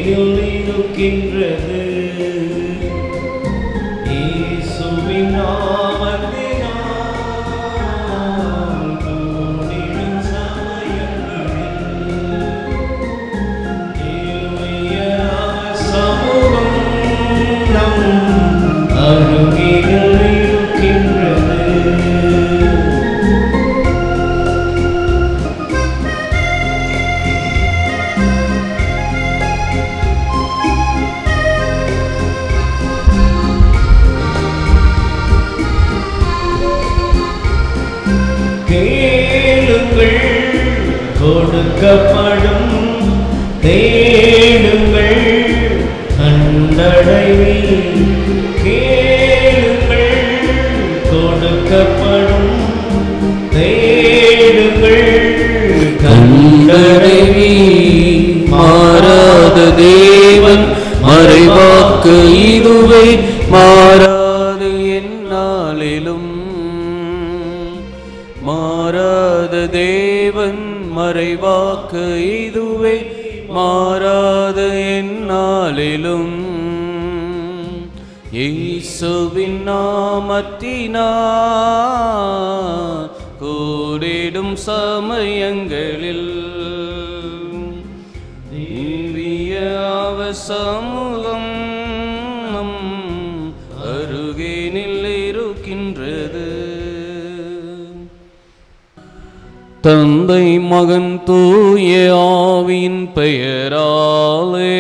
அருகில் இருக்கின்றது இயேசுவின் நாமத்தினால் கூடிடும் சமயங்களில் ஏழைய சமூகம் நம் அருகில் இருக்கின்றது கேளுங்கள் கொடுக்கப்படும் தேடுங்கள் கண்டடைவி கேளுங்கள் கொடுக்கப்படும் தேடுங்கள் கண்டடைவி மாறாத தேவன் மறைவாக்கு இதுவே மாறாது என்னாலிலும் மாறாத தேவன் மறைவாக்கு இதுவே மாறாத என்னாலிலும் இயேசுவின் நாமத்தினால் கூடிடும் சமயங்களில் திவ்ய அவ சமூகம் நம் அருகினில் இருக்கின்றது தந்தை மகன் தூய ஆவியின் பெயராலே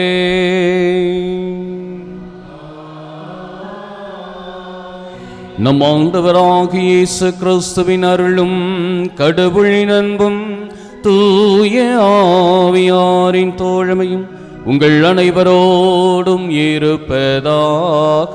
நம் ஆண்டவராகிய இயேசு கிறிஸ்துவின் அருளும் கடவுளின் அன்பும் தூய ஆவியாரின் தோழமையும் உங்கள் அனைவரோடும் இருப்பதாக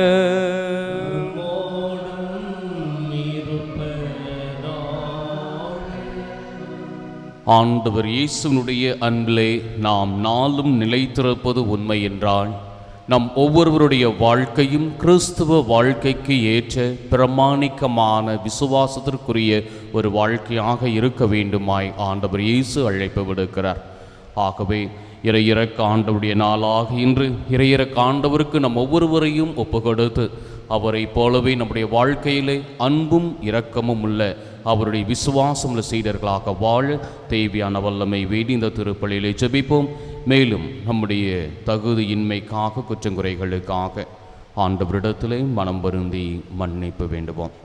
ஆண்டவர் இயேசுனுடைய அன்பிலே நாம் நாளும் நிலைத்திருப்பது உண்மை என்றால் நம் ஒவ்வொருவருடைய வாழ்க்கையும் கிறிஸ்துவ வாழ்க்கைக்கு ஏற்ற பிரமாணிக்கமான விசுவாசத்திற்குரிய ஒரு வாழ்க்கையாக இருக்க வேண்டுமாய் ஆண்டவர் இயேசு அழைப்பு விடுக்கிறார் ஆகவே இறையிறக்க ஆண்டவருடைய நாளாக இன்று இறையிறக்க ஆண்டவருக்கு நம் ஒவ்வொருவரையும் ஒப்புக்கொடுத்து அவரைப் போலவே நம்முடைய வாழ்க்கையிலே அன்பும் இரக்கமும் உள்ள அவருடைய விசுவாசமுள்ள சீடர்களாக வாழ தேவையான வல்லமை வேண்டி இந்த திருப்பலியிலே ஜெபிப்போம் மேலும் நம்முடைய தகுதியின்மைக்காக குற்றங்குறைகளுக்காக ஆண்டவரிடத்திலே மனம் வருந்தி மன்னிப்பு வேண்டுவோம்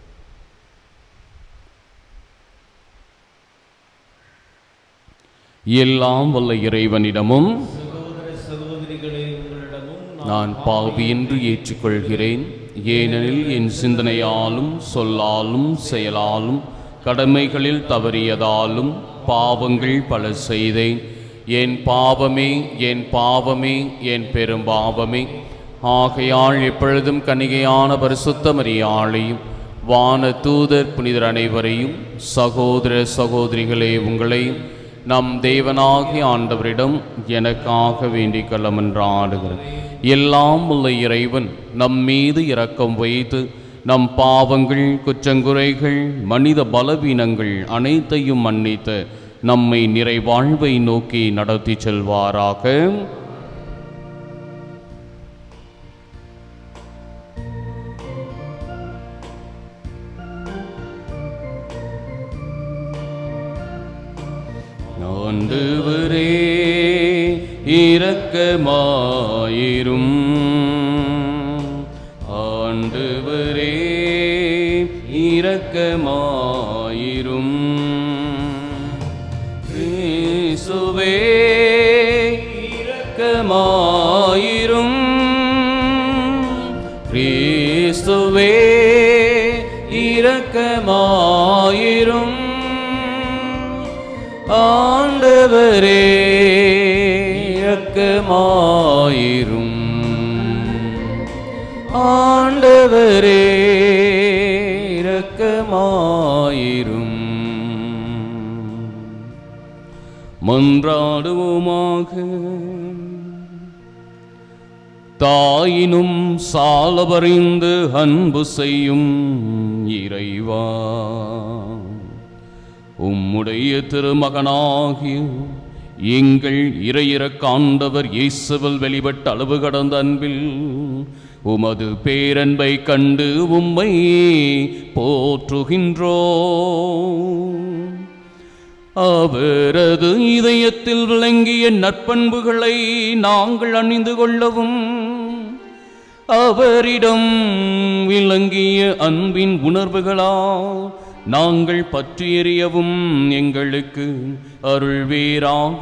எல்லாம் வல்ல இறைவனிடமும் சகோதர சகோதரிகளே உங்களிடமும் நான் பாவி என்று ஏற்றுக்கொள்கிறேன் ஏனெனில் என் சிந்தனையாலும் சொல்லாலும் செயலாலும் கடமைகளில் தவறியதாலும் பாவங்கள் பல செய்தேன் என் பாவமே என் பாவமே என் பெரும் பாவமே ஆகையால் எப்பொழுதும் கன்னிகையான பரிசுத்த மரியாளையும் வான தூதர் புனிதர் அனைவரையும் சகோதர சகோதரிகளே உங்களையும் நம் தேவனாகிய ஆண்டவரிடம் எனக்காக வேண்டிக் கொள்ளமென்றாடுகிறேன் எல்லாம் உள்ள இறைவன் நம் மீது இரக்கம் வைத்து நம் பாவங்கள் குற்றங்குறைகள் மனித பலவீனங்கள் அனைத்தையும் மன்னித்து நம்மை நிறைவாழ்வை நோக்கி நடத்தி செல்வாராக ஆண்டவரே இரக்கமாயிரும் ஆண்டவரே இரக்கமாயிரும் கிறிஸ்துவே இரக்கமாயிரும் கிறிஸ்துவே இரக்கமாயிரும் ஆண்டவரே இரக்கமாயிரும் ஆண்டவரே இரக்கமாயிரும் மன்றாடுவோமாக தாயினும் சாலவறிந்து அன்பு செய்யும் இறைவா உம்முடைய திருமகனாகிய எங்கள் இறையிறக்க ஆண்டவர் இயேசுவில் வெளிப்பட்ட அளவு கடந்த அன்பில் உமது பேரன்பை கண்டு உம்மை போற்றுகின்றோ அவரது இதயத்தில் விளங்கிய நற்பண்புகளை நாங்கள் அணிந்து கொள்ளவும் அவரிடம் விளங்கிய அன்பின் உணர்வுகளா நாங்கள் பற்றி எறியவும் எங்களுக்கு அருள்வீராக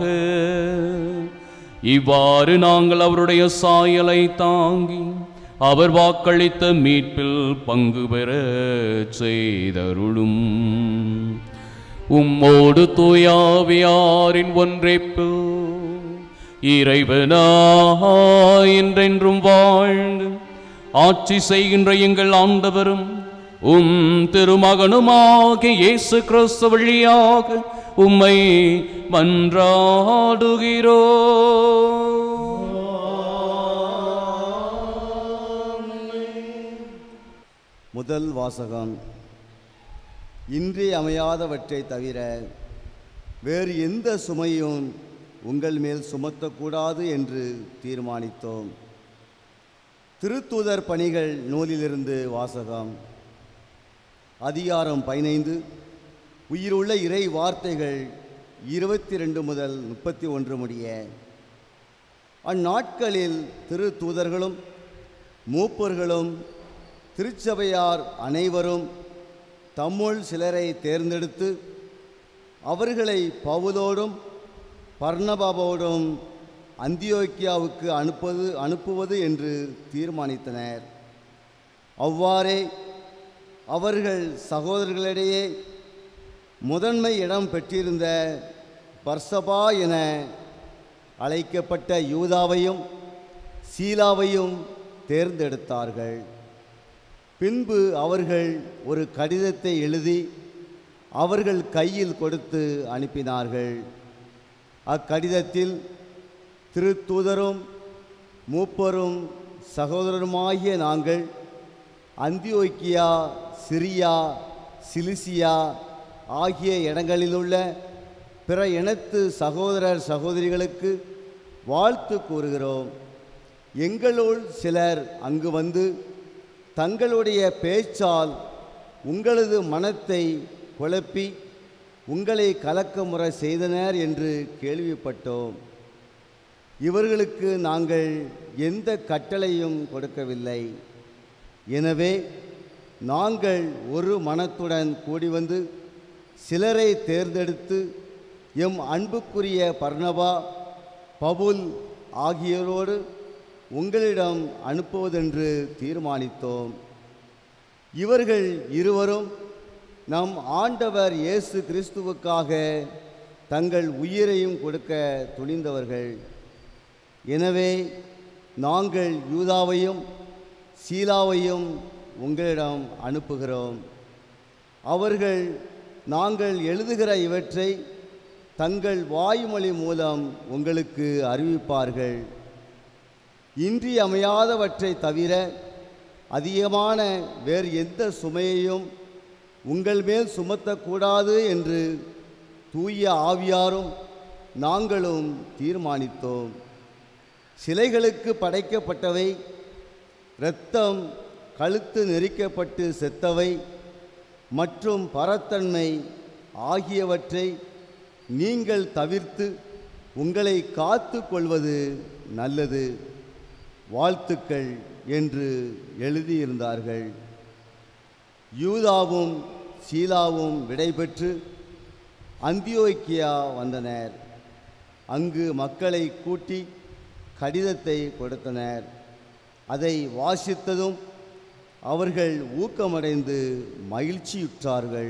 இவ்வாறு நாங்கள் அவருடைய சாயலை தாங்கி அவர் வாக்களித்த மீட்பில் பங்கு பெற செய்தருளும் உம்மோடு தூயாவியாரின் ஒன்றைப்பு இறைவனா என்றென்றும் வாழ்ந்து ஆட்சி செய்கின்ற எங்கள் ஆண்டவரும் உம் திருமகனுமாகிய இயேசு கிறிஸ்து வழியாக உம்மை மன்றாடுகிறோ முதல் வாசகம் இன்றி அமையாதவற்றை தவிர வேறு எந்த சுமையும் உங்கள் மேல் சுமத்தக்கூடாது என்று தீர்மானித்தோம் திருத்தூதர் பணிகள் நூலிலிருந்து வாசகம் அதிகாரம் பதினைந்து உயிருள்ள இறை வார்த்தைகள் இருபத்தி ரெண்டு முதல் முப்பத்தி ஒன்று முடிய அந்நாட்களில் திரு தூதர்களும் மூப்பர்களும் திருச்சபையார் அனைவரும் தம்முள் சிலரை தேர்ந்தெடுத்து அவர்களை பவுலோடும் பர்ணபாபோடும் அந்தியோக்கியாவுக்கு அனுப்பது அனுப்புவது என்று தீர்மானித்தனர் அவ்வாறே அவர்கள் சகோதரர்களிடையே முதன்மை இடம் பெற்றிருந்த பர்சபா என அழைக்கப்பட்ட யூதாவையும் சீலாவையும் தேர்ந்தெடுத்தார்கள் பின்பு அவர்கள் ஒரு கடிதத்தை எழுதி அவர்கள் கையில் கொடுத்து அனுப்பினார்கள் அக்கடிதத்தில் திருத்தூதரும் மூப்பரும் சகோதரருமாகிய நாங்கள் அந்தியோக்கியா சிரியா சிலிசியா ஆகிய இடங்களிலுள்ள பிற இனத்து சகோதரர் சகோதரிகளுக்கு வாழ்த்து கூறுகிறோம் எங்களுள் சிலர் அங்கு வந்து தங்களுடைய பேச்சால் உங்களது மனத்தை குழப்பி உங்களை கலக்கமுற செய்தனர் என்று கேள்விப்பட்டோம் இவர்களுக்கு நாங்கள் எந்த கட்டளையும் கொடுக்கவில்லை எனவே நாங்கள் ஒரு மனத்துடன் கூடி வந்து சிலரை தேர்ந்தெடுத்து எம் அன்புக்குரிய பர்ணபா பவுல் ஆகியோரோடு உங்களிடம் அனுப்புவதென்று தீர்மானித்தோம் இவர்கள் இருவரும் நம் ஆண்டவர் இயேசு கிறிஸ்துவுக்காக தங்கள் உயிரையும் கொடுக்க துணிந்தவர்கள் எனவே நாங்கள் யூதாவையும் சீலாவையும் உங்களிடம் அனுப்புகிறோம் அவர்கள் நாங்கள் எழுதுகிற இவற்றை தங்கள் வாய்மொழி மூலம் உங்களுக்கு அறிவிப்பார்கள் இன்றியமையாதவற்றை தவிர அதிகமான வேறு எந்த சுமையையும் உங்கள் மேல் சுமத்தக்கூடாது என்று தூய ஆவியாரும் நாங்களும் தீர்மானித்தோம் சிலைகளுக்கு படைக்கப்பட்டவை இரத்தம் கழுத்து நெரிக்கப்பட்டு செத்தவை மற்றும் பரத்தன்மை ஆகியவற்றை நீங்கள் தவிர்த்து உங்களை காத்து கொள்வது நல்லது வாழ்த்துக்கள் என்று எழுதியிருந்தார்கள் யூதாவும் சீலாவும் விடைபெற்று அந்தியோக்கியா வந்தனர் அங்கு மக்களை கூட்டி கடிதத்தை கொடுத்தனர் அதை வாசித்ததும் அவர்கள் ஊக்கமடைந்து மகிழ்ச்சியுற்றார்கள்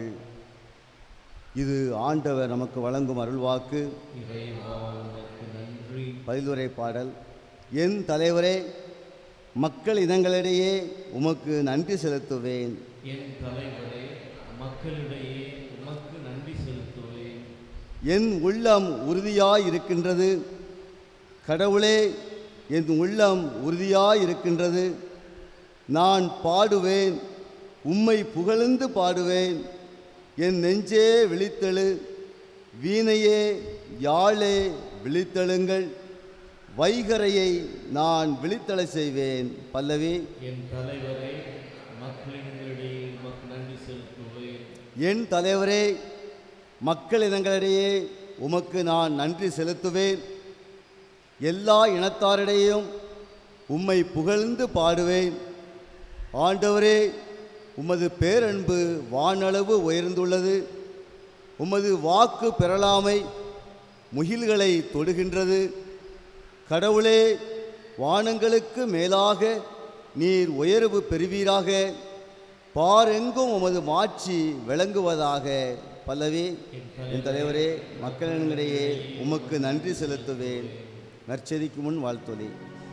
இது ஆண்டவர் நமக்கு வழங்கும் அருள்வாக்கு இறைவா உமக்கு நன்றி பதிலுரை பாடல் என் தலைவரே மக்கள் இனங்களிடையே உமக்கு நன்றி செலுத்துவேன் என் தலைவரே மக்களிடையே உமக்கு நன்றி செலுத்துவேன் என் உள்ளம் உறுதியாய் இருக்கின்றது கடவுளே என் உள்ளம் உறுதியாய் இருக்கின்றது நான் பாடுவேன் உம்மை புகழ்ந்து பாடுவேன் என் நெஞ்சே விழித்தெழு வீணையே யாழே விழித்தெழுங்கள் வைகரையை நான் விழித்தலை செய்வேன் பல்லவி என் தலைவரே மக்களிடையே உமக்கு நன்றி செலுத்துவேன் என் தலைவரே மக்கள் இனங்களிடையே உமக்கு நான் நன்றி செலுத்துவேன் எல்லா இனத்தாரிடையும் உம்மை புகழ்ந்து பாடுவேன் ஆண்டவரே உமது பேரன்பு வானளவு உயர்ந்துள்ளது உமது வாக்கு பெறலாமை முகில்களை தொடுகின்றது கடவுளே வானங்களுக்கு மேலாக நீர் உயர்வு பெறுவீராக பாரெங்கும் உமது மாட்சி விளங்குவதாக பல்லவி என் தலைவரே மக்களிடையே உமக்கு நன்றி செலுத்துவேன் நற்செய்திக்கு முன் வாழ்த்தொலி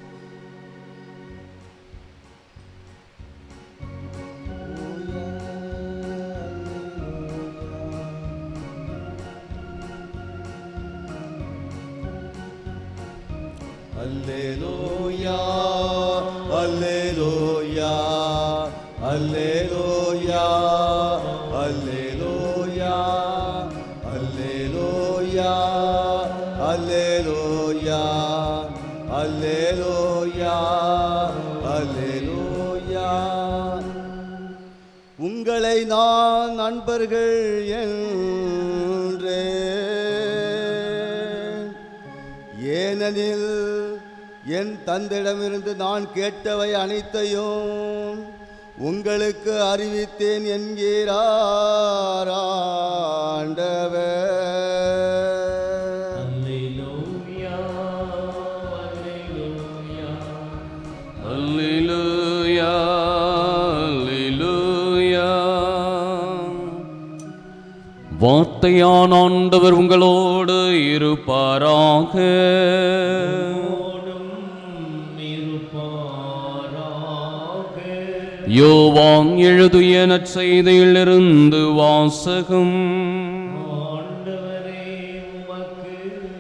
அல்லேலூயா அல்லேலூயா அல்லேலூயா அல்லேலூயா அல்லேலூயா அல்லேலூயா அல்லேலூயா அல்லேலூயா உங்களை நான் நண்பர்கள் என்றேன் ஏனெனில் என் தந்தையிடமிருந்து நான் கேட்டவை அனைத்தையும் உங்களுக்கு அறிவித்தேன் என்கிறார் ஆண்டவர் அல்லேலூயா அல்லேலூயா அல்லேலூயா அல்லேலூயா வார்த்தையான் ஆண்டவர் உங்களோடு இருப்பாராக ஓடும் இருப்பாராக யோவான் எழுதிய நற்செய்தியிலிருந்து வாசகம் ஆண்டவரே உமக்கு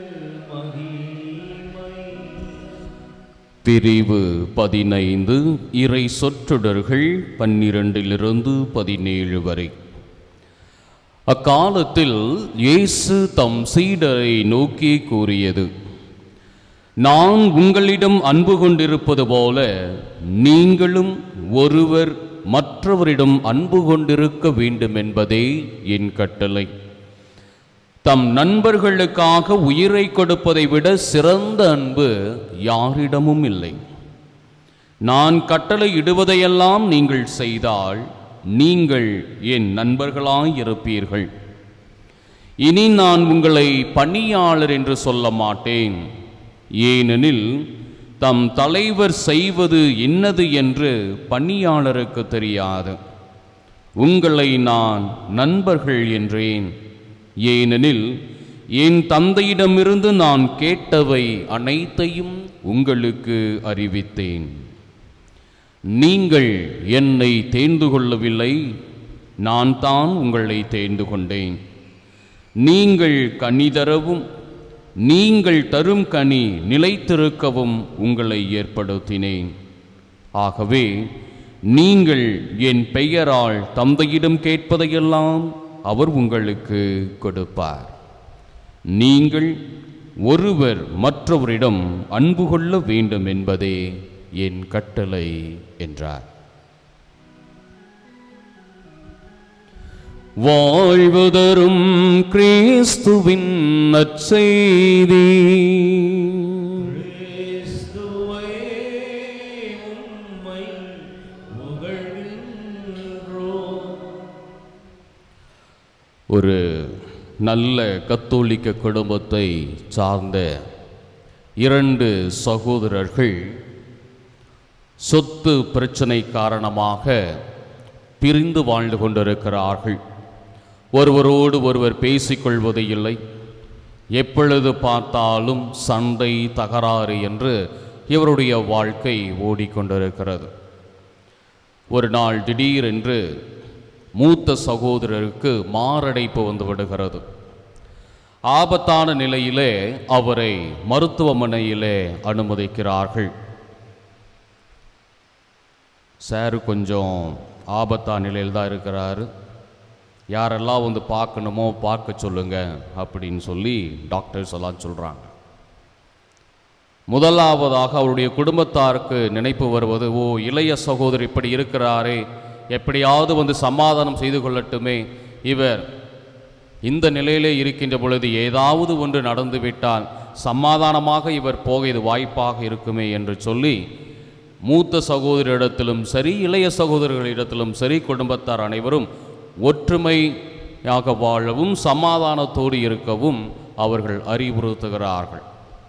மகிமை பிரிவு பதினைந்து இறை சொற்றொடர்கள் பன்னிரண்டிலிருந்து பதினேழு வரை அக்காலத்தில் இயேசு தம் சீடரை நோக்கி கூறியது நான் உங்களிடம் அன்பு கொண்டிருப்பது போல நீங்களும் ஒருவர் மற்றவரிடம் அன்பு கொண்டிருக்க வேண்டும் என்பதே என் கட்டளை தம் நண்பர்களுக்காக உயிரை கொடுப்பதை விட சிறந்த அன்பு யாரிடமும் இல்லை நான் கட்டளை இடுவதையெல்லாம் நீங்கள் செய்தால் நீங்கள் என் நண்பர்களாயிருப்பீர்கள் இனி நான் உங்களை பணியாளர் என்று சொல்ல மாட்டேன் ஏனெனில் தம் தலைவர் செய்வது என்னது என்று பணியாளருக்கு தெரியாது உங்களை நான் நண்பர்கள் என்றேன் ஏனெனில் என் தந்தையிடமிருந்து நான் கேட்டவை அனைத்தையும் உங்களுக்கு அறிவித்தேன் நீங்கள் என்னை தேர்ந்து கொள்ளவில்லை நான் தான் உங்களை தேர்ந்து கொண்டேன் நீங்கள் கனி தரவும் நீங்கள் தரும் கனி நிலைத்திருக்கவும் உங்களை ஏற்படுத்தினேன் ஆகவே நீங்கள் என் பெயரால் தந்தையிடம் கேட்பதையெல்லாம் அவர் உங்களுக்கு கொடுப்பார் நீங்கள் ஒருவர் மற்றவரிடம் அன்பு கொள்ள வேண்டும் என்பதே என் கட்டளை என்றார் வாழ்வதரும் கிறிஸ்துவின் நற்செய்தி கிறிஸ்துவே உம்மை புகழ்கின்றோம் ஒரு நல்ல கத்தோலிக்க குடும்பத்தை சார்ந்த இரண்டு சகோதரர்கள் சொத்து பிரச்சனை காரணமாக பிரிந்து வாழ்ந்து கொண்டிருக்கிறார்கள் ஒருவரோடு ஒருவர் பேசிக்கொள்வது இல்லை எப்பொழுது பார்த்தாலும் சண்டை தகராறு என்று இவருடைய வாழ்க்கை ஓடிக்கொண்டிருக்கிறது ஒரு நாள் திடீரென்று மூத்த சகோதரருக்கு மாரடைப்பு வந்து விடுகிறது ஆபத்தான நிலையிலே அவரை மருத்துவமனையிலே அனுமதிக்கிறார்கள் சார் கொஞ்சம் ஆபத்தான நிலையில் தான் இருக்கிறாரு யாரெல்லாம் வந்து பார்க்கணுமோ பார்க்க சொல்லுங்க அப்படின்னு சொல்லி டாக்டர்ஸ் எல்லாம் சொல்கிறாங்க முதலாவதாக அவருடைய குடும்பத்தாருக்கு நினைப்பு வருவது ஓ இளைய சகோதரர் இப்படி இருக்கிறாரே எப்படியாவது வந்து சமாதானம் செய்து கொள்ளட்டுமே இவர் இந்த நிலையிலே இருக்கின்ற பொழுது ஏதாவது ஒன்று நடந்துவிட்டால் சமாதானமாக இவர் போக இது வாய்ப்பாக இருக்குமே என்று சொல்லி மூத்த சகோதரிடத்திலும் சரி இளைய சகோதரர்களிடத்திலும் சரி குடும்பத்தார் அனைவரும் ஒற்றுமையாக வாழவும் சமாதானத்தோடு இருக்கவும் அவர்கள் அறிவுறுத்துகிறார்கள்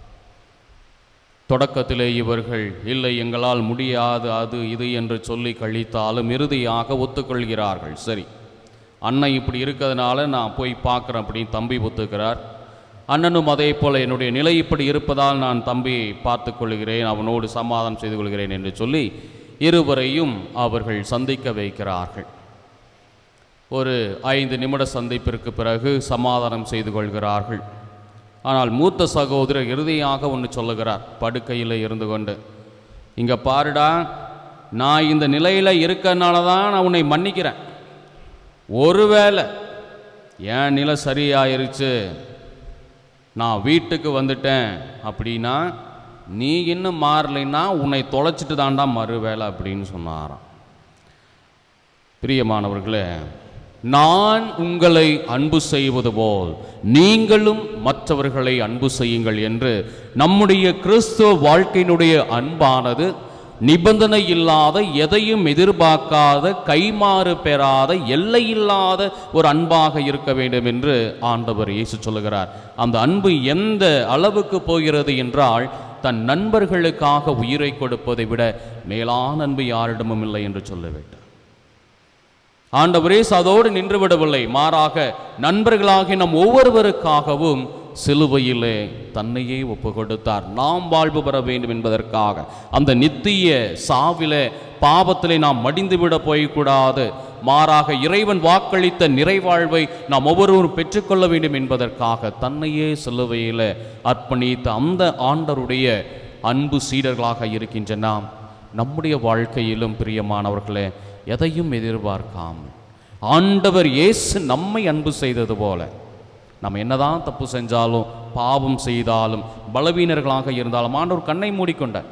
தொடக்கத்திலே இவர்கள் இல்லை எங்களால் முடியாது அது இது என்று சொல்லி கழித்தாலும் இறுதியாக ஒத்துக்கொள்கிறார்கள் சரி அண்ணன் இப்படி இருக்கிறதுனால நான் போய் பார்க்குறேன் அப்படின்னு தம்பி ஒத்துக்கிறார் அண்ணனும் அதே போல் என்னுடைய நிலை இப்படி இருப்பதால் நான் தம்பியை பார்த்து கொள்கிறேன் அவனோடு சமாதானம் செய்து கொள்கிறேன் என்று சொல்லி இருவரையும் அவர்கள் சந்திக்க வைக்கிறார்கள் ஒரு ஐந்து நிமிட சந்திப்பிற்கு பிறகு சமாதானம் செய்து கொள்கிறார்கள் ஆனால் மூத்த சகோதரர் இறுதியாக ஒன்று சொல்லுகிறார் படுக்கையில் இருந்து கொண்டு இங்கே பாருடா நான் இந்த நிலையில் இருக்கறனால தான் நான் உன்னை மன்னிக்கிறேன் ஒருவேளை என் நிலை சரியாயிருச்சு நான் வீட்டுக்கு வந்துட்டேன் அப்படின்னா நீ இன்னும் மாறலைன்னா உன்னை தொலைச்சிட்டு தாண்டா மறுவேளை அப்படின்னு சொன்னாராம் பிரியமானவர்களே நான் உங்களை அன்பு செய்வது போல் நீங்களும் மற்றவர்களை அன்பு செய்யுங்கள் என்று நம்முடைய கிறிஸ்துவ வாழ்க்கையினுடைய அன்பானது நிபந்தனை இல்லாத எதையும் எதிர்பார்க்காத கைமாறு பெறாத எல்லையில்லாத ஒரு அன்பாக இருக்க வேண்டும் என்று ஆண்டவர் இயேசு சொல்லுகிறார் அந்த அன்பு எந்த அளவுக்கு போகிறது என்றால் தன் நண்பர்களுக்காக உயிரை கொடுப்பதை விட மேலான அன்பு யாரிடமும் இல்லை என்று சொல்ல வேண்டும் ஆண்டவரே அதோடு நின்று விடவில்லை மாறாக நண்பர்களாகி நம் ஒவ்வொருவருக்காகவும் சிலுவையிலே தன்னையே ஒப்பு கொடுத்தார் நாம் வாழ்வு பெற வேண்டும் என்பதற்காக அந்த நித்திய சாவிலே பாவத்திலே நாம் மடிந்துவிட போய்க்கூடாது மாறாக இறைவன் வாக்களித்த நிறைவாழ்வை நாம் ஒவ்வொருவரும் பெற்றுக்கொள்ள வேண்டும் என்பதற்காக தன்னையே சிலுவையிலே அர்ப்பணித்த அந்த ஆண்டருடைய அன்பு சீடர்களாக இருக்கின்ற நாம் நம்முடைய வாழ்க்கையிலும் பிரியமானவர்களே எதையும் எதிர்பார்க்காமல் ஆண்டவர் இயேசு நம்மை அன்பு செய்தது போல நம்ம என்னதான் தப்பு செஞ்சாலும் பாவம் செய்தாலும் பலவீனர்களாக இருந்தாலும் ஆண்டவர் கண்ணை மூடிக்கொண்டார்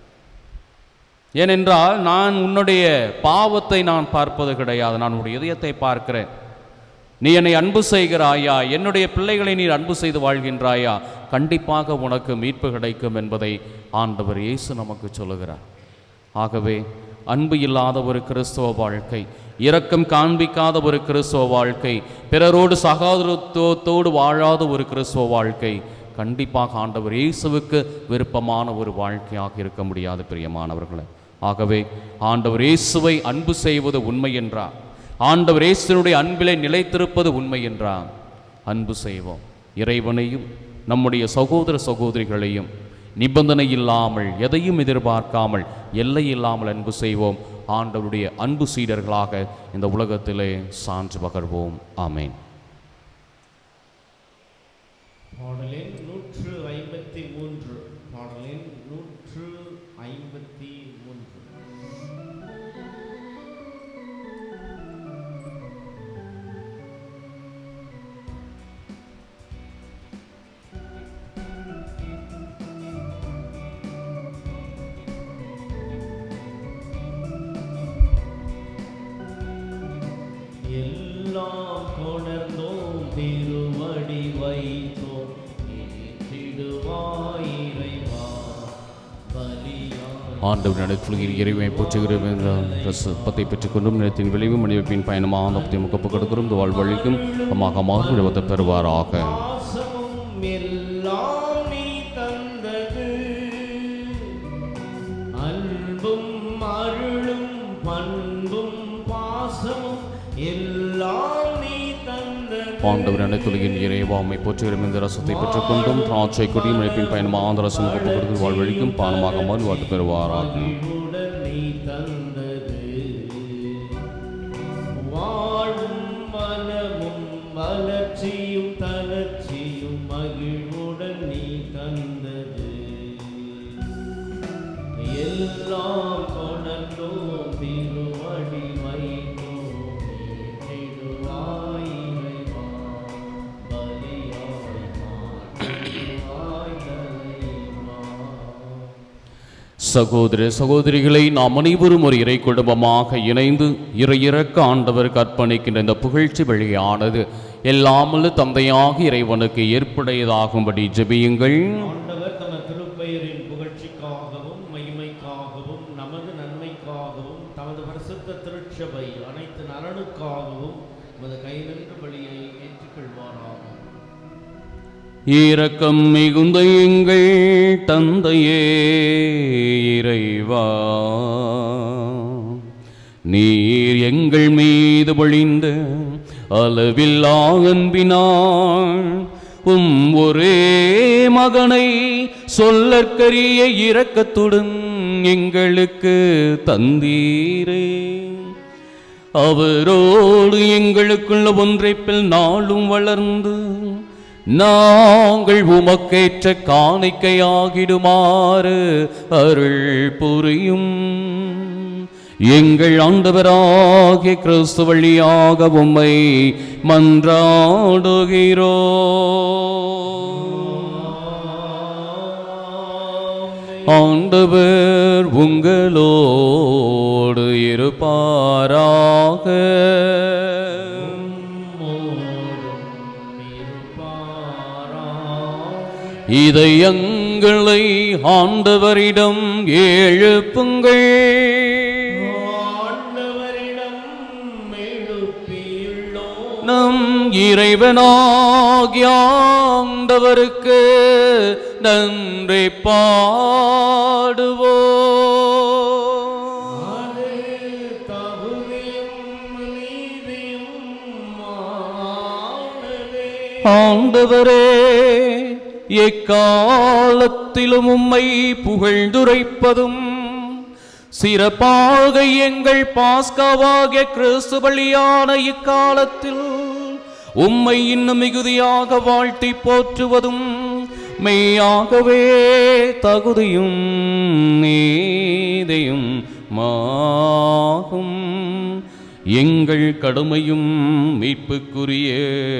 ஏனென்றால் நான் உன்னுடைய பாவத்தை நான் பார்ப்பது கிடையாது நான் உன்னுடைய இதயத்தை பார்க்கிறேன் நீ என்னை அன்பு செய்கிறாயா என்னுடைய பிள்ளைகளை நீர் அன்பு செய்து வாழ்கின்றாயா கண்டிப்பாக உனக்கு மீட்பு கிடைக்கும் என்பதை ஆண்டவர் இயேசு நமக்கு சொல்லுகிறார் ஆகவே அன்பு இல்லாத ஒரு கிறிஸ்துவ வாழ்க்கை இரக்கம் காண்பிக்காத ஒரு கிறிஸ்துவ வாழ்க்கை பிறரோடு சகோதரத்துவத்தோடு வாழாத ஒரு கிறிஸ்துவ வாழ்க்கை கண்டிப்பாக ஆண்டவர் இயேசுவுக்கு விருப்பமான ஒரு வாழ்க்கையாக இருக்க முடியாது பிரியமானவர்களே ஆகவே ஆண்டவர் இயேசுவை அன்பு செய்வது உண்மை என்றார் ஆண்டவர் இயேசுனுடைய அன்பிலே நிலைத்திருப்பது உண்மை என்றார் அன்பு செய்வோம் இறைவனையும் நம்முடைய சகோதர சகோதரிகளையும் நிபந்தனை இல்லாமல் எதையும் எதிர்பார்க்காமல் எல்லை இல்லாமல் அன்பு செய்வோம் ஆண்டவருடைய அன்பு சீடர்களாக இந்த உலகத்திலே சான்று பகர்வோம் ஆமேன் பாடலின் நூற்று ஐம்பத்தி மூன்று பாடலின் நூற்று ஐம்பத்தி மூன்று எல்லாம் கொணர்ந்தோம் திருவடி வைத்தோம் ஏற்றிடுவாய் இறைவா பலியாய் ஆண்டவர் நடத்துகிற இறைவனை போற்றுகிறோம் என்ற ரசப்பத்தை பெற்றுக்கொண்டும் நிலத்தின் விளைவு மனிதப்பின் பயணமாக அந்த பற்றி முகப்பு கொடுக்கிறோம் இந்த வாழ்வழிக்கும் அம்மாக மாறுபடுவதை பெறுவாராக பாசமும் எல்லாம் நீ தந்தது அன்பும் அருளும் பண்பும் பாசமும் எல்லாம் நீ தந்தது ஆண்டவர் அனைத்துலகின் இறைவாமை போற்றுகிறோம் இந்த ரசத்தை பெற்றுக்கொண்டும் திராட்சை கொடியும் இழைப்பின் பயணமாக அந்த ரசம் முகப்பு கொடுத்து வாழ்வழிக்கும் பானமாக மாறுபாட்டு பெறுவாராக மகிழ்வுடன் நீ தந்தது வாழும் மனமும் மலர்ச்சியும் தளர்ச்சியும் மகிழ்வுடன் நீ தந்தது எல்லாம் கொணர்ந்தோம் திருவடி வைத்தோம் ஏற்றிடுவாய் இறைவா பலியாய் மாற்றிடுவாய் தலைவா சகோதர சகோதரிகளை நாம் அனைவரும் ஒரு இறை குடும்பமாக இணைந்து இறையிறக்க ஆண்டவருக்கு அர்ப்பணிக்கின்ற இந்த புகழ்ச்சி வழியானது எல்லாமல்ல தந்தையாக இறைவனுக்கு ஏற்புடையதாகும்படி ஜெபியுங்கள் ஆண்டவர் தமது திருப்பெயரின் புகழ்ச்சிக்காகவும் மகிமைக்காகவும் நமது நன்மைக்காகவும் தமது பரிசுத்த திருச்சபை அனைத்து நலனுக்காகவும் உமது கை நின்று பலியை ஏற்றுக்கொள்வாராக இரக்கம் மிகுந்த எங்கள் தந்தையே இறைவா நீர் எங்கள் மீது பொழிந்த அளவில்லா அன்பினாள் உம் ஒரே மகனை சொல்லற்கரிய இரக்கத்துடன் எங்களுக்கு தந்தீரே அவரோடு எங்களுக்குள்ள ஒன்றைப்பில் நாளும் வளர்ந்து நாங்கள் உமக்கேற்ற காணிக்கையாகிடுமாறு அருள் புரியும் எங்கள் ஆண்டவராகிய கிறிஸ்து வழியாக உம்மை மன்றாடுகிறோ ஆண்டவர் உங்களோடு இருப்பாராக இதயங்களை ஆண்டவரிடம் எழுப்புங்கள் ஆண்டவரிடம் எழுப்பியுள்ளோம் நம் இறைவனாகிய ஆண்டவருக்கு நன்றி பாடுவோ அது தகுதியும் நீதியும் ஆனதே. ஆண்டவரே எக்காலத்திலும் உம்மை புகழ்ந்துரைப்பதும் சிறப்பாக எங்கள் பாஸ்காவாகிய கிறிஸ்து பலியான இக்காலத்தில் உம்மை இன்னும் மிகுதியாக வாழ்த்தி போற்றுவதும் மெய்யாகவே தகுதியும் நீதியும் மாகும் எங்கள் கடுமையும் மீட்புக்குரிய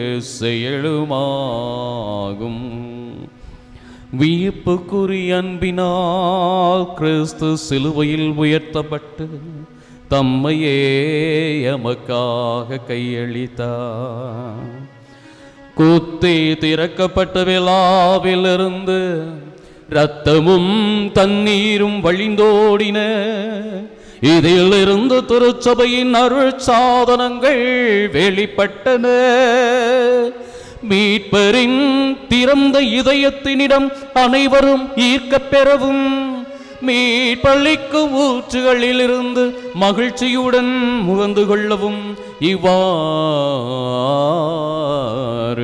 செயலுமாகும் வியப்புக்குரிய அன்பினால் கிறிஸ்து சிலுவையில் உயர்த்தப்பட்டு தம்மையே எமக்காக கையளித்தார் குத்தி திறக்கப்பட்ட விழாவிலிருந்து இரத்தமும் தண்ணீரும் வழிந்தோடின இதிலிருந்து திருச்சபையின் அருள் சாதனங்கள் வெளிப்பட்டன மீட்பரின் திறந்த இதயத்தினிடம் அனைவரும் ஈர்க்கப் பெறவும் மீட்பளிக்கும் ஊற்றுகளிலிருந்து மகிழ்ச்சியுடன் முகந்து கொள்ளவும் இவ்வாறு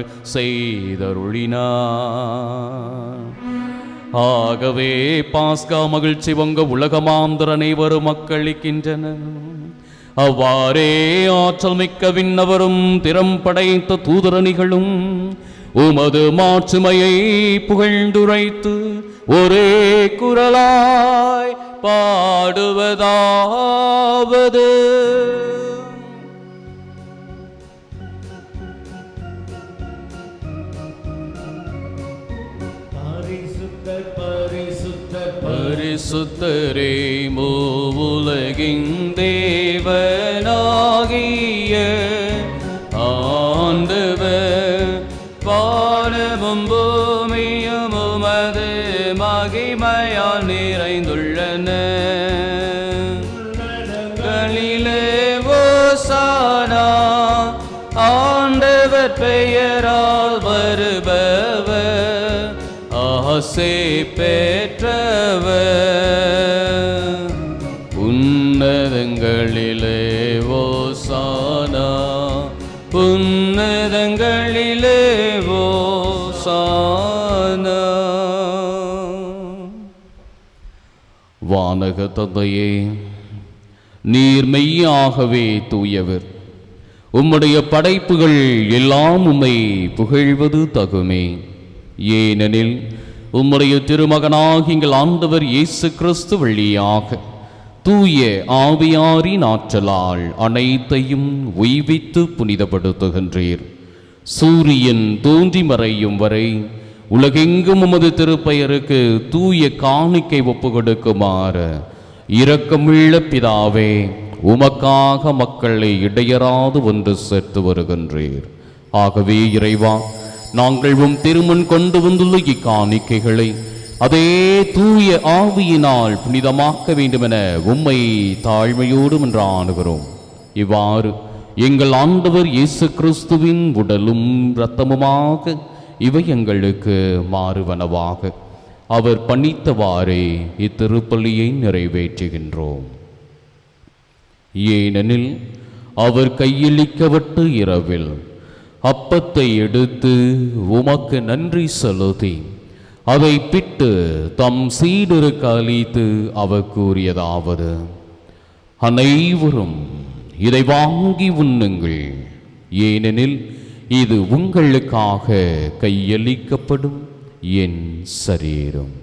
செய்தருளினார் ஆகவே பாஸ்கா மகிழ்ச்சி பொங்க உலகமாந்தர் அனைவரும் மக்களிக்கின்றனர் அவ்வாறே ஆற்றல் மிக்க விண்ணவரும் திறம் படைத்த தூதரணிகளும் உமது மாட்சிமையை புகழ்ந்துரைத்து ஒரே குரலாய் பாடுவதாவது பரிசுத்தர் பரிசுத்தர் பரிசுத்தரே மூவுலகின் தேவனாகிய ஆண்டவர் வானமும் பூமியும் உமது மகிமையால் நிறைந்துள்ளன களிலே ஓசானா ஆண்டவர் பெயரால் வருபவர் ஆசை பெற்றவர் உன்னதங்களிலே ஓசானா உன்னதங்களிலே ஓசானா வானக தந்தையே நீர் மெய்யாகவே தூயவர் உம்முடைய படைப்புகள் எல்லாம் உம்மை புகழ்வது தகுமே ஏனெனில் உம்முடைய திருமகனாக எங்கள் ஆண்டவர் இயேசு கிறிஸ்து வழியாக தூய ஆவியாரின் ஆற்றலால் அனைத்தையும் உய்வித்து புனிதப்படுத்துகின்றீர் சூரியன் தோன்றி மறையும் வரை உலகெங்கும் உமது திருப்பெயருக்கு தூய காணிக்கை ஒப்பு கொடுக்குமாறு இரக்கமுள்ள பிதாவே உமக்காக மக்களை இடையராது ஒன்று சேர்த்து வருகின்றீர் ஆகவே இறைவா நாங்கள் உம் திருமுன் கொண்டு வந்துள்ள இக்காணிக்கைகளை அதே தூய ஆவியினால் புனிதமாக்க வேண்டுமென உம்மை தாழ்மையோடு என்று ஆணுகிறோம் இவ்வாறு எங்கள் ஆண்டவர் இயேசு கிறிஸ்துவின் உடலும் இரத்தமுமாக இவை எங்களுக்கு மாறுவனவாக அவர் பணித்தவாறே இத்திருப்பலியை நிறைவேற்றுகின்றோம் ஏனெனில் அவர் கையளிக்கப்பட்ட இரவில் அப்பத்தை எடுத்து உமக்கு நன்றி செலுத்தி அதை பிட்டு தம் சீடருக்கு அளித்து அவர் கூறியதாவது அனைவரும் இதை வாங்கி உண்ணுங்கள் ஏனெனில் இது உங்களுக்காக கையளிக்கப்படும் என் சரீரம்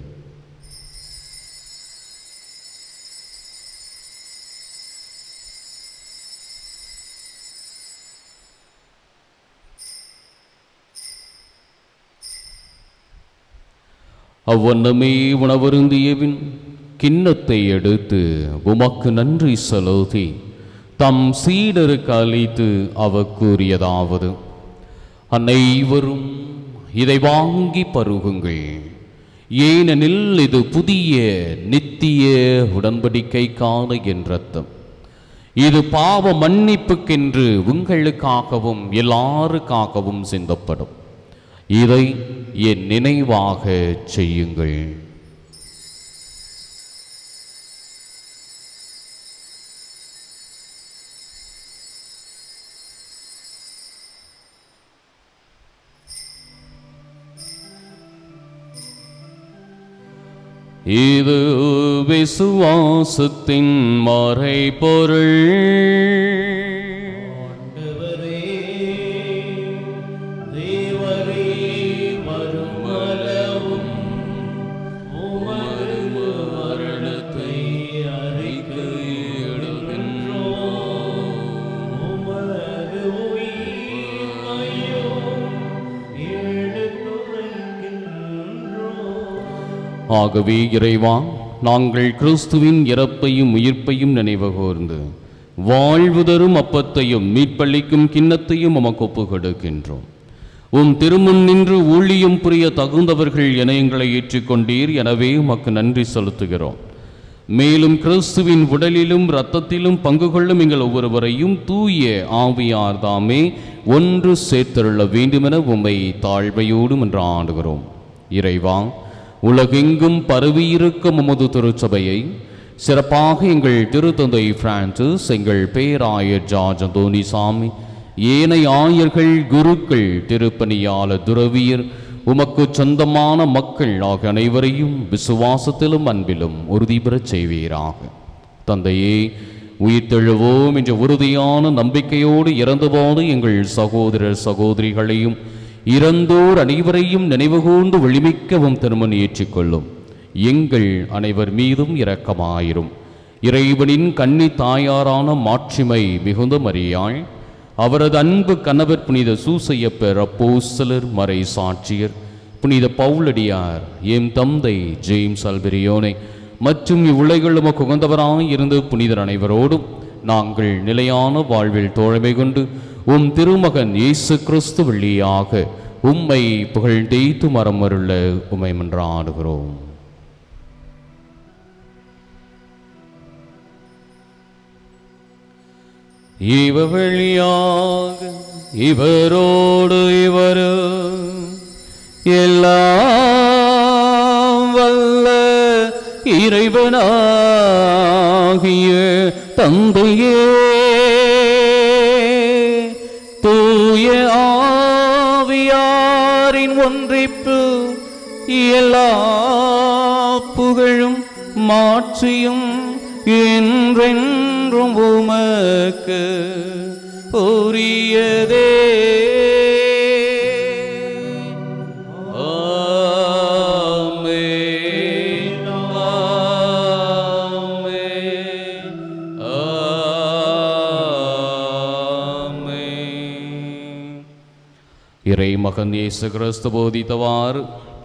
அவ்வண்ணமே உணவருந்தியவின் கிண்ணத்தை எடுத்து உமக்கு நன்றி செலுத்தி தம் சீடருக்கு அளித்து அவர் கூறியதாவது அனைவரும் இதை வாங்கி பருகுங்கள் ஏனெனில் இது புதிய நித்திய உடன்படிக்கைக்கான என் ரத்தம் இது பாவ மன்னிப்புக்கென்று உங்களுக்காகவும் எல்லாருக்காகவும் சிந்தப்படும் இதை என் நினைவாக செய்யுங்கள் இது விசுவாசத்தின் மறைபொருள் ஆண்டவரே தேவரே மறுமலவும் உமது மரணத்தை அறிக்கையிடுகின்றோம் உமது உயிர்மையோ எடுத்துரைக்கின்றோம் ஆகவே இறைவா நாங்கள் கிறிஸ்துவின் இறப்பையும் உயிர்ப்பையும் நினைவு கூர்ந்து வாழ்வு தரும் அப்பத்தையும் மீட்பளிக்கும் கிண்ணத்தையும் உமக்கு ஒப்புக் கொடுக்கின்றோம் உம் திருமுன் நின்று ஊழியம் புரிய தகுந்தவர்கள் என எங்களை ஏற்றுக்கொண்டீர் எனவே உமக்கு நன்றி செலுத்துகிறோம் மேலும் கிறிஸ்துவின் உடலிலும் இரத்தத்திலும் பங்கு கொள்ளும் எங்கள் ஒவ்வொருவரையும் தூய ஆவியார் தாமே ஒன்று சேர்த்தருள வேண்டுமென உம்மை தாழ்மையோடும் என்று ஆடுகிறோம் இறைவா உலகெங்கும் பரவியிருக்கும் உமது திருச்சபையை சிறப்பாக எங்கள் திருத்தந்தை பிரான்சிஸ் எங்கள் பேராயர் ஜார்ஜ் அந்தோனிசாமி ஏனைய ஆயர்கள் குருக்கள் திருப்பணியாளர் துறவியர் உமக்கு சொந்தமான மக்கள் ஆகிய அனைவரையும் விசுவாசத்திலும் அன்பிலும் உறுதி பெறச் செய்வீராக தந்தையே உயிர்த்தெழுவோம் என்ற உறுதியான நம்பிக்கையோடு இறந்துபோது எங்கள் சகோதரர் சகோதரிகளையும் இறந்தோர் அனைவரையும் நினைவுகூர்ந்து வெளிமிக்கவும் திருமண் ஏற்றுக்கொள்ளும் எங்கள் அனைவர் மீதும் இரக்கமாயிரும் இறைவனின் கன்னி தாயாரான மாட்சிமை மிகுந்த மரியாள் அவரது அன்பு கணவர் புனித சூசையப்பர் அப்போஸ்தலர் மறை சாட்சியர் புனித பவுலடியார் எம் தந்தை ஜேம்ஸ் அல்பெரியோனை மற்றும் இவ்வுலகில் உமக்கு உகந்தவராய் இருந்து புனிதர் அனைவரோடும் நாங்கள் நிலையான வாழ்வில் தோழமை கொண்டு உம் திருமகன் இயேசு கிறிஸ்து வழியாக உம்மை புகழ்ந்தேத்து மரமருள உமை மன்றாடுகிறோம் இவ வழியாக இவரோடு இவர் எல்லாம் வல்ல இறைவனாகிய தந்தையே தூய ஆவியாரின் ஒன்றிப்பு எல்லா புகழும் மாற்றியும் என்றென்றும் உமக்கு உரியதே ஆமென். ஆமென். ஆமென். இறை மகன் இயேசு கிறிஸ்து போதித்தவாறு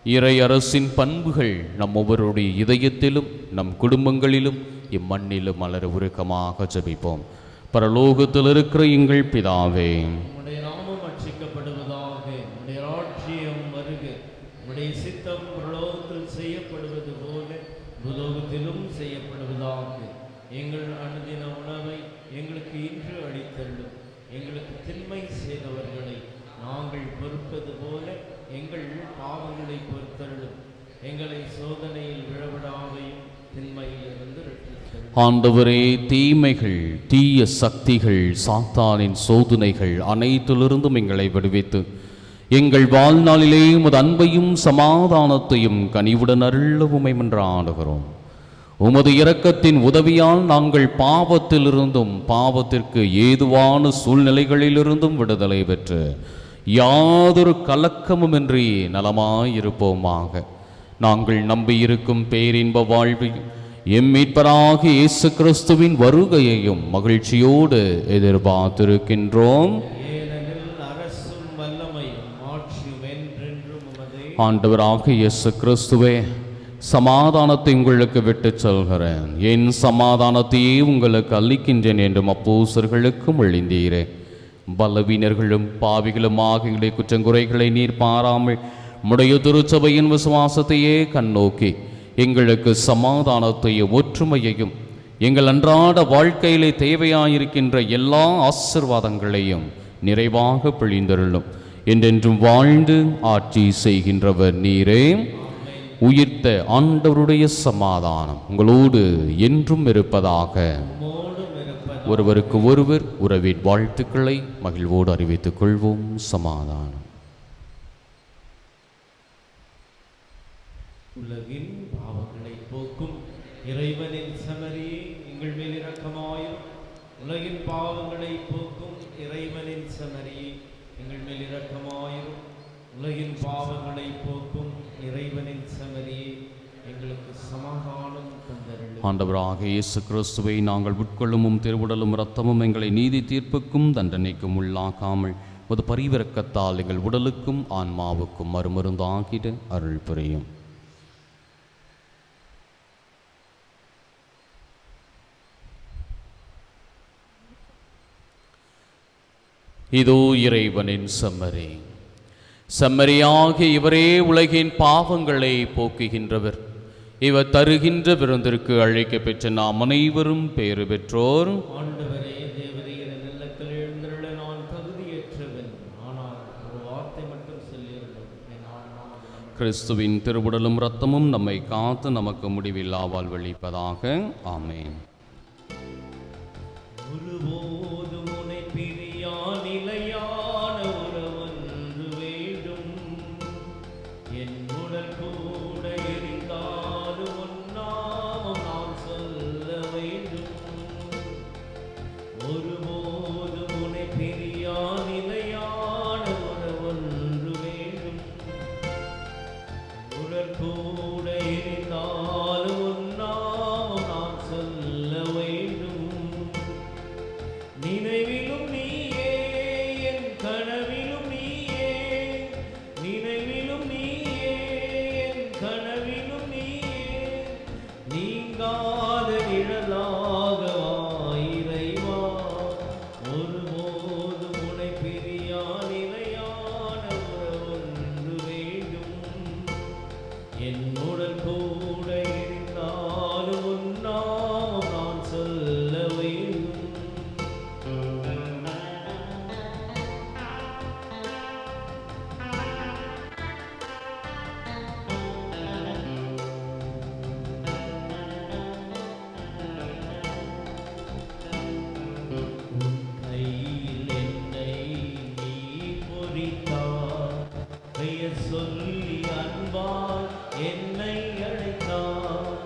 இறை அரசின் பண்புகள் நம் ஒவ்வொருடைய இதயத்திலும் நம் குடும்பங்களிலும் இம்மண்ணிலும் மலர உருக்கமாக ஜெபிப்போம் பரலோகத்தில் இருக்கிற எங்கள் பிதாவே உம்முடைய நாமம் அர்ச்சிக்கப்படுவதாக உம்முடைய ராட்சியம் வருக உம்முடைய சித்தம் பிரலோகத்தில் செய்யப்படுவது போல புலோகத்திலும் செய்யப்படுவதாக எங்கள் அனுதின உணவை எங்களுக்கு இன்று அளித்தள்ளும் எங்களுக்கு திண்மை செய்தவர்களை நாங்கள் பொறுப்பது போல எங்கள் பாவங்களை பொறுத்தள்ளும் எங்களை சோதனையில் விழவிடாமையும் திண்மையிலிருந்து ரட்சித்தள்ளும் ஆண்டவரே தீமைகள் தீய சக்திகள் சாத்தானின் சோதனைகள் அனைத்திலிருந்தும் எங்களை விடுவித்து எங்கள் வாழ்நாளிலே உமது அன்பையும் சமாதானத்தையும் கனிவுடன் அருளவுமை ஆடுகிறோம் உமது இரக்கத்தின் உதவியால் நாங்கள் பாவத்திலிருந்தும் பாவத்திற்கு ஏதுவான சூழ்நிலைகளிலிருந்தும் விடுதலை பெற்று யாதொரு கலக்கமுமின்றி நலமாயிருப்போமாக நாங்கள் நம்பியிருக்கும் பேரின்ப வாழ்வையும் எம் மீட்பராக இயேசு கிறிஸ்துவின் வருகையையும் மகிழ்ச்சியோடு எதிர்பார்த்திருக்கின்றோம் ஏனெனில் அரசும் வல்லமையும் ஆட்சியும் என்றென்றும் உமதே ஆண்டவராக இயேசு கிறிஸ்துவே சமாதானத்தை உங்களுக்கு விட்டுச் சொல்கிறேன் என் சமாதானத்தையே உங்களுக்கு அளிக்கின்றேன் என்றும் அப்போசர்களுக்கும் எழுந்தீரே பலவீனர்களும் பாவிகளுமாக எங்களுடைய குற்றங்குறைகளை நீர் பாராமல் முடைய திருச்சபையின் விசுவாசத்தையே கண்ணோக்கி எங்களுக்கு சமாதானத்தையும் ஒற்றுமையையும் எங்கள் அன்றாட வாழ்க்கையிலே தேவையாயிருக்கின்ற எல்லா ஆசிர்வாதங்களையும் நிறைவாக பிழிந்தருளும் என்றென்றும் வாழ்ந்து ஆட்சி செய்கின்றவர் நீரே உயிர்த்த ஆண்டவருடைய சமாதானம் உங்களோடு என்றும் இருப்பதாக உம்மோடும் இருப்பது ஒருவருக்கு ஒருவர் உறவின் வாழ்த்துக்களை மகிழ்வோடு அறிவித்துக் கொள்வோம் சமாதானம் உலகின் பாவங்களை போக்கும் இறைவனின் சமரியே எங்கள் மேல் இரக்கமாயும் உலகின் பாவங்களை போக்கும் இறைவனின் சமரியே எங்கள் மேல் இரக்கமாயும் உலகின் பாவங்களை போக்கும் இறைவனின் சமரியே எங்களுக்கு சமாதானம் தந்தருளும் ஆண்டவராக இயேசு கிறிஸ்துவை நாங்கள் உட்கொள்ளும் திருவுடலும் இரத்தமும் எங்களை நீதி தீர்ப்புக்கும் தண்டனைக்கும் உள்ளாக்காமல் ஒரு பரிவிறக்கத்தால் எங்கள் உடலுக்கும் ஆன்மாவுக்கும் மறுமருந்தாகிட அருள் புரியும் இதோ இறைவனின் செம்மறி செம்மறியாகிய இவரே உலகின் பாவங்களை போக்குகின்றவர் இவர் தருகின்ற விருந்திற்கு அழைக்க பெற்ற நாம் அனைவரும் பேறு பெற்றோர் ஆண்டவரே தேவரீர நெல்லத்தில் எழுந்தருள நான் தகுதியற்றவன் ஆனால் ஒரு வார்த்தை மட்டும் சொல்லியிருந்தோம் என் ஆன்மா நலம் கிறிஸ்துவின் திருவுடலும் இரத்தமும் நம்மை காத்து நமக்கு முடிவில்லாமல் வெளிப்பதாக ஆமென் ஒருபோதும் உன்னை பிரியா நிலையான உறவொன்று வேண்டும் என் உடல் கூட எரிந்தாலும் உன்னாமம் நான் சொல்ல வேண்டும் ஒருபோதும் உன்னை பிரியா நிலையான உறவொன்று வேண்டும் உடல் கூட எரிந்தாலும் உன்னாமம் நான் சொல்ல வேண்டும் நினைவிலும் நீயே என் கனவிலும் நீயே நினைவிலும் நீயே என் கனவிலும் நீயே நீங்காத நிழலாக வா இறைவா ஒருபோதும் உனை பிரியா நிலையான உறவொன்று வேண்டும் என் உடல் கூட இருந்தாலும் உன்னாமம் நான் சொல்ல வேண்டும் கையில் என்னை நீ பொறித்தார் பெயர் சொல்லி அன்பால் என்னை அழைத்தார்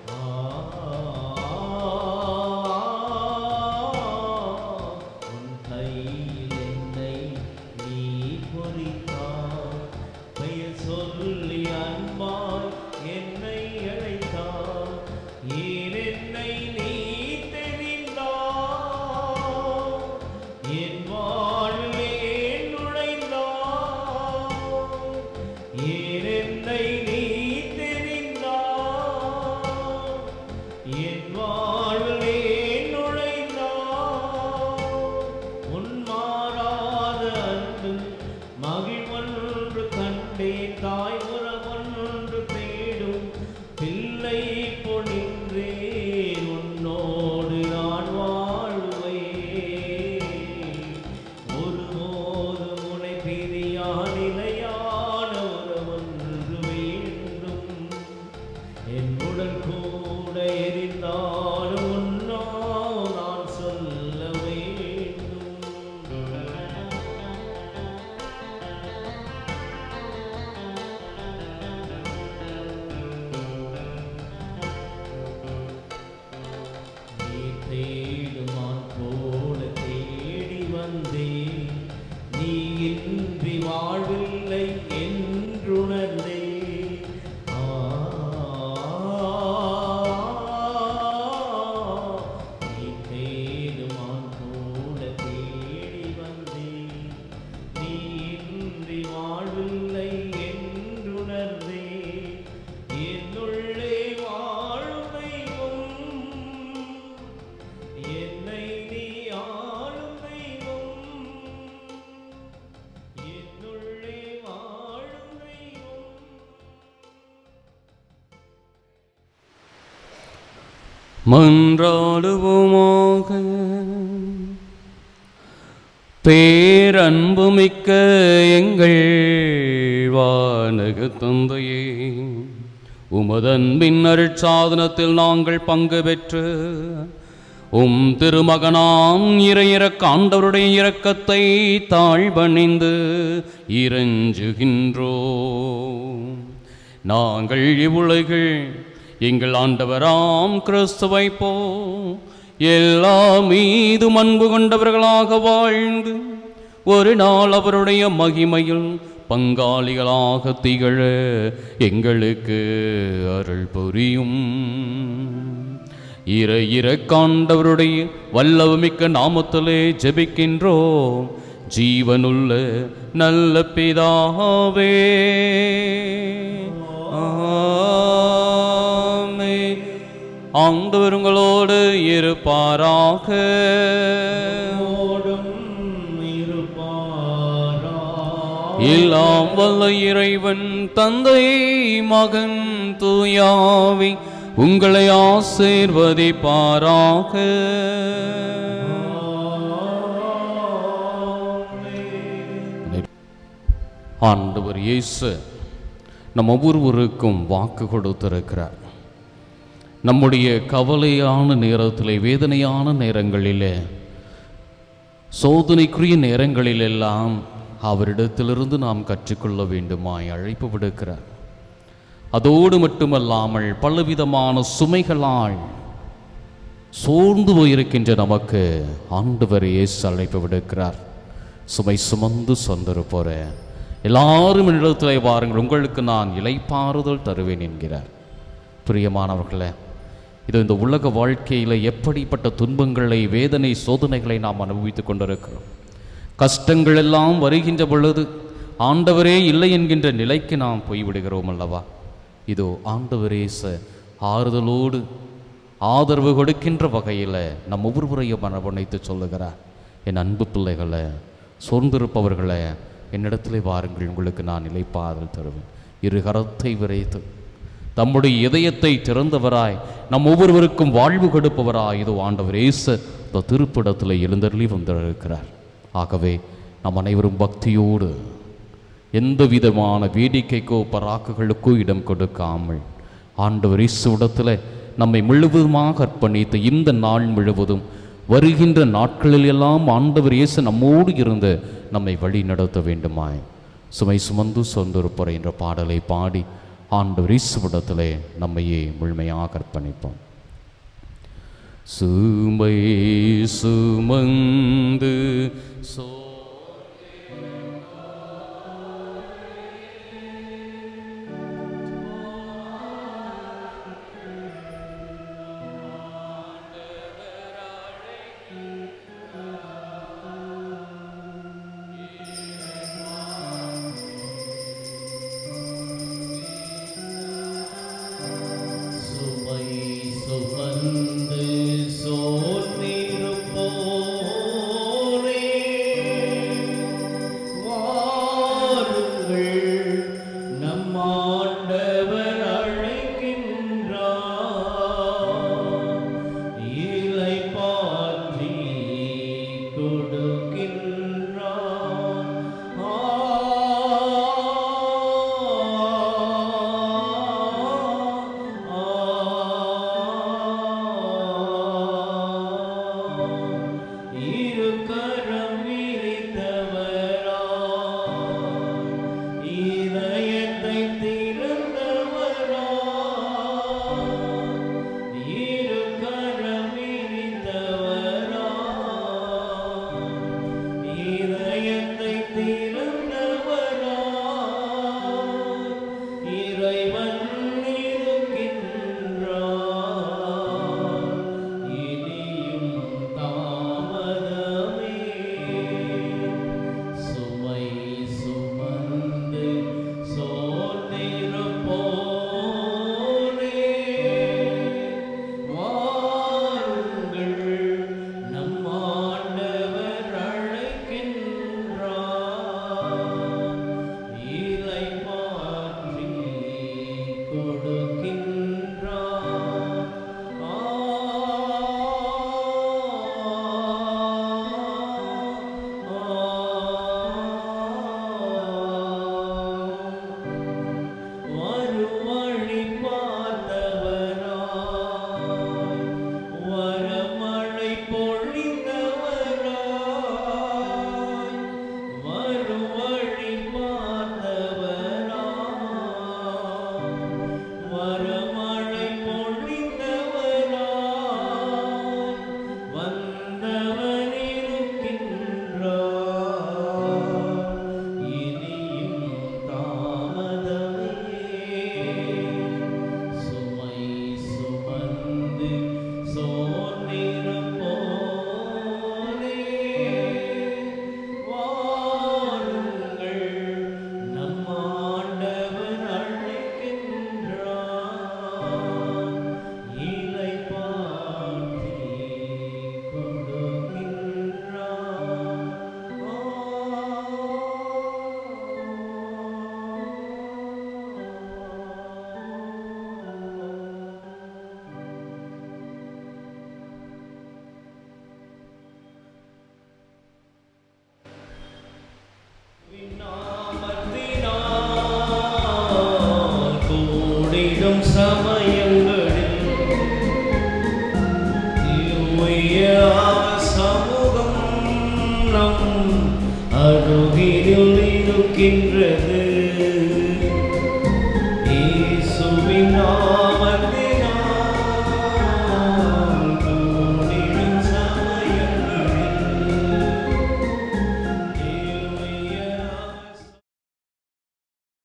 உன் கையில் என்னை நீ பொறித்தார் பெயர் சொல்லி அன்பால் என்னை அழைத்தார் ஏன் என்னை நீ தெரிந்தார் என் வாழ்விலே நுழைந்தார் ஏன் என்னை என் வாழ்விலே நுழைந்தார் உன் மாறாத அன்பு மகிழ்வொன்று கண்டேன் தாய் உறவொன்று தேடும் பிள்ளை பொழின்றேன் உன்னோடு நான் வாழ்வேன் ஒருபோதும் உனை பிரியா நிலையான உறவொன்று வேண்டும் என் உடல் கூட எரிந்தாலும் உன்னோ நான் சொல்ல வேண்டும் நீ தேடுமான் போல தேடி வந்தேன் நீ இன்றி வாழ்வில்லை என்றுணர்ந்தே நீ தேடுமான் போல தேடி வந்தேன் நீ இன்றி வாழ்வில்லை என்றுணர்ந்தே என்னுள்ளே வாழும் தெய்வம் என்னை நீ ஆளும் தெய்வம் என்னுள்ளே வாழும் தெய்வம் மன்றாடுவோமாக பேரன்புமிக்க எங்கள் வானக தந்தையே உமதன்பின் அருட்சாதனத்தில் நாங்கள் பங்கு பெற்று உம் திருமகனாம் இறையிறக்க ஆண்டவருடைய இரக்கத்தை தாழ்வணிந்து இறைஞ்சுகின்றோம் நாங்கள் இவ்வுலகில் எங்கள் ஆண்டவராம் கிறிஸ்துவை போ எல்லா மீதும் அன்பு கொண்டவர்களாக வாழ்ந்து ஒரு நாள் அவருடைய மகிமையில் பங்காளிகளாக திகழ எங்களுக்கு அருள் புரியும் இர இர காண்டவருடைய வல்லவமிக்க நாமத்திலே ஜெபிக்கின்றோம் ஜீவனுள்ள நல்ல பிதாவே ஆமென். ஆண்டவர் உங்களோடு இருப்பாராக ஓடும் இருப்பாரா எல்லாம் வல்ல இறைவன் தந்தை மகன் தூயாவி உங்களை ஆசீர்வதிப்பாராக ஆண்டவர் இயேசு நம் ஒவ்வொருவருக்கும் வாக்கு கொடுத்திருக்கிறார் நம்முடைய கவலையான நேரத்திலே வேதனையான நேரங்களிலே சோதனைக்குரிய நேரங்களிலெல்லாம் அவரிடத்திலிருந்து நாம் கற்றுக்கொள்ள வேண்டுமாய் அழைப்பு விடுக்கிறார் அதோடு மட்டுமல்லாமல் பலவிதமான சுமைகளால் சோர்ந்து போயிருக்கின்ற நமக்கு ஆண்டவர் இயேசு அழைப்பு விடுக்கிறார் சுமை சுமந்து சொந்தரு போற எல்லாரும் என்னிடத்திலே வாருங்கள் உங்களுக்கு நான் இலைப்பாறுதல் தருவேன் என்கிறார் பிரியமானவர்களே இது இந்த உலக வாழ்க்கையில் எப்படிப்பட்ட துன்பங்களை வேதனை சோதனைகளை நாம் அனுபவித்துக் கொண்டிருக்கிறோம் கஷ்டங்கள் எல்லாம் வருகின்ற பொழுது ஆண்டவரே இல்லை என்கின்ற நிலைக்கு நாம் போய்விடுகிறோம் அல்லவா இதோ ஆண்டவரே ச ஆறுதலோடு ஆதரவு கொடுக்கின்ற வகையில் நம் ஒவ்வொருவரையும் மனவணைத்து சொல்லுகிறார் என் அன்பு பிள்ளைகளை சோர்ந்திருப்பவர்களை என்னிடத்திலே வாருங்கள் உங்களுக்கு நான் இலைப்பாதல் தருவேன் இரு கரத்தை விரைத்து தம்முடைய இதயத்தை திறந்தவராய் நம் ஒவ்வொருவருக்கும் வாழ்வு கொடுப்பவராய் இதோ ஆண்டவர் இயேசு இந்த திருப்பிடத்தில் எழுந்தருளி வந்திருக்கிறார் ஆகவே நாம் அனைவரும் பக்தியோடு எந்த விதமான வேடிக்கைக்கோ பராக்குகளுக்கோ இடம் கொடுக்காமல் ஆண்டவர் இயேசுவிடத்தில் நம்மை முழுவதுமாக அர்ப்பணித்து இந்த நாள் முழுவதும் வருகின்ற நாட்களில் எல்லாம் ஆண்டவர் இயேசு நம்மோடு இருந்து நம்மை வழி நடத்த வேண்டுமாய் சுமை சுமந்து சொந்தொருப்பறை என்ற பாடலை பாடி ஆண்டவர் இயேசுவிடத்திலே நம்மையே முழுமையாக அர்ப்பணிப்போம் சுமை சுமந்து சோ சுமை சுமந்து மரணம் அருகில் இருக்கின்றது இயேசுவின் நாமத்தில்